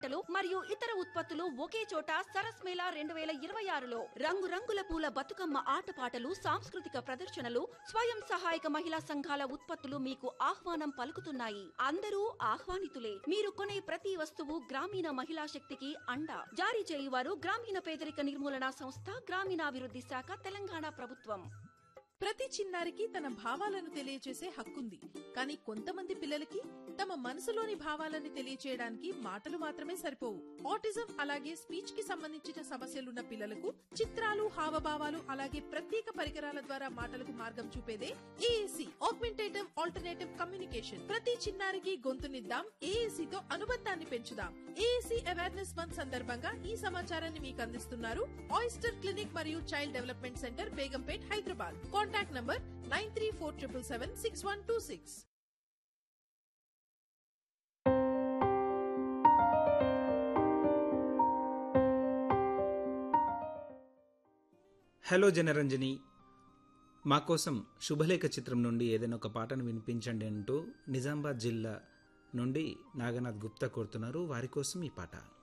బట్టలు మరియు ఇతర ఉత్పత్తులు ఒకే చోట సరస్ మేళా రెండు వేల ఇరవై ఆరులో రంగురంగుల పూల బతుకమ్మ ఆటపాటలు సాంస్కృతిక ప్రదర్శనలు స్వయం సహాయక మహిళా సంఘాల ఉత్పత్తులు మీకు ఆహ్వానం పలుకుతున్నాయి అందరూ ఆహ్వానితులే మీరు కొనే ప్రతి వస్తువు గ్రామీణ మహిళా శక్తికి అండ జారీ చేయువారు గ్రామీణ పేదరిక నిర్మూలన సంస్థ గ్రామీణాభివృద్ధి శాఖ తెలంగాణ ప్రభుత్వం ప్రతి చిన్నారికి తన భావాలను తెలియచేసే హక్కుంది కానీ కొంతమంది పిల్లలకి తమ మనసులోని భావాలను తెలియచేయడానికి మాటలు మాత్రమే సరిపోవు ఆటిజం అలాగే స్పీచ్ కి సంబంధించిన సమస్యలున్న పిల్లలకు చిత్రాలు హావభావాలు అలాగే ప్రత్యేక పరికరాల ద్వారా మాటలకు మార్గం చూపేదే ఏఏసి ఆగ్మెంటేటివ్ ఆల్టర్నేటివ్ కమ్యూనికేషన్ ప్రతి చిన్నారికి గొంతునిద్దాం ఏఏసి తో అనుబంధాన్ని పెంచుదాం ఏఏసి అవేర్నెస్ మంత్ సందర్భంగా ఈ సమాచారాన్ని మీకు అందిస్తున్నారు ఆయిస్టర్ క్లినిక్ మరియు child development centre Begumpet Hyderabad contact number nine three four triple seven six one two six hello Janaranjani మా కోసం శుభలేఖ చిత్రం నుండి ఏదైనా ఒక పాటను వినిపించండి అంటూ నిజామాబాద్ జిల్లా నుండి నాగనాథ్ గుప్తా కోరుతున్నారు వారి కోసం ఈ పాట